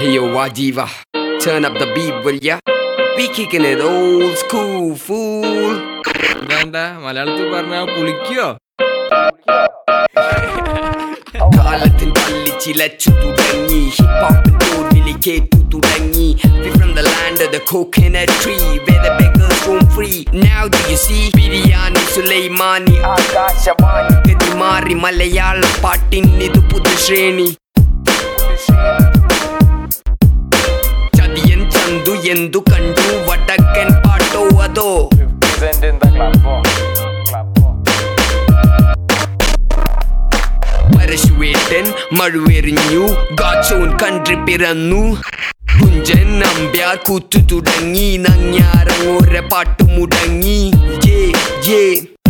Hey yo, Wajiva, turn up the beat, will ya? We kicking it old school, fool. ഇതെന്താ മലയാളത്തിൽ പറഞ്ഞ പുളിക്കോ കാലത്തിൻ പള്ളി ചിലച്ചു തുടങ്ങി ഹിപ്പോപ്പിൻ തോൽവിളി കേട്ടു തുടങ്ങി We from the land of the coconut tree Where the beggars roam free Now do you see biryani sulaimani Akashvani ഗതി മാറി മലയാള പാട്ടിനിതു പുതു ശ്രേണി ചതിയൻ ചന്തു എന്തു കണ്ടു വടക്കൻ പാട്ടോ അതോ Present in the club. Club. പരശുവേട്ടൻ മഴുവെറിഞ്ഞു ഗാച്ചോൻ കൺട്രി പിറന്നു കുഞ്ചൻ നമ്പ്യാർ കൂത്തു തുടങ്ങി നങ്ങ്യാറങ്ങോര പാട്ടു മുടങ്ങി യേ യേ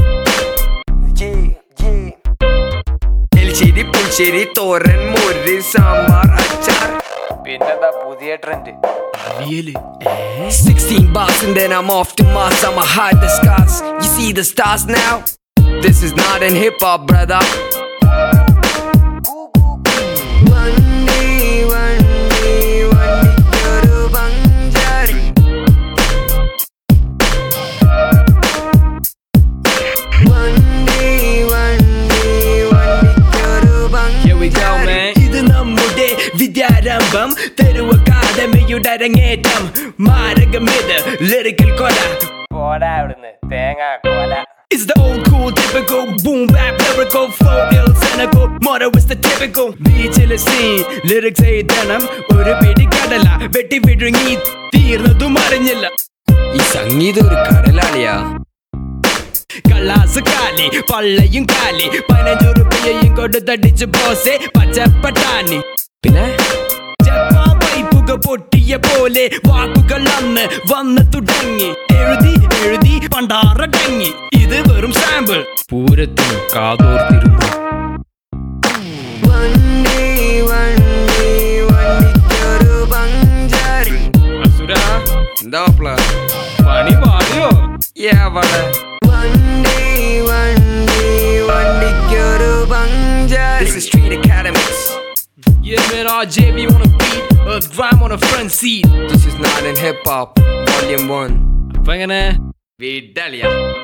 എൽശ്ശേരി പുൽശ്ശേരി തോരൻ മോര് സാമ്പാർ അച്ചാർ പിന്നെന്താ പുതിയ trend 16 bars and then I'm off to Mars. I'ma hide the scars. You see the stars now? This is not in hip hop, brother. വണ്ടി, വണ്ടി, വണ്ടിക്കൊരു പഞ്ചാരി. വണ്ടി, വണ്ടി, വണ്ടിക്കൊരു Here we go, Panchari. man. ഇത് നമ്മുടെ വിദ്യാരംഭം തെരുവ് അക്കാദമിയുടെ അരങ്ങേറ്റം മാരകമിത് ലിറിക്കൽ കൊല പോടാ അവിടുന്ന് തേങ്ങ കോല It's the old cool typical boom bap lyrical flow ill cynical motto is the typical ബീച്ചിലെ സീൻ ലിറിക്സ് എഴുതണം ഒരു പിടി കടല വെട്ടി വിഴുങ്ങി തീർന്നതും അറിഞ്ഞില്ല ഈ സംഗീതം ഒരു കടലാളിയാ കള്ളാസ് കാലി പള്ളയും കാലി പതിനഞ്ചു റുപ്യയും കൊടുത്തടിച്ച് ബോസെ പച്ചപ്പട്ടാണി പിന്നെ ജപ്പാൻ പൈപ്പുക പൊട്ടിയ പോലെ വാക്കുകൾ അന്ന് വന്ന് തുടങ്ങി എഴുതി എഴുതി പണ്ടാറടങ്ങി ഇത് വെറും സാമ്പിൾ പൂരത്തിന് കാതോർത്തിരുന്നു വണ്ടി വണ്ടി വണ്ടിക്കൊരു പഞ്ചാരി അസുര എന്താ പണി പാടിയോ വണ്ടി വണ്ടി വണ്ടിക്കൊരു Panchari This is Street Academics Yeah man RJB on a beat Earth grime on a front seat This is not in hip hop Volume 1 അപ്പൊ എങ്ങനെ വിടലിയ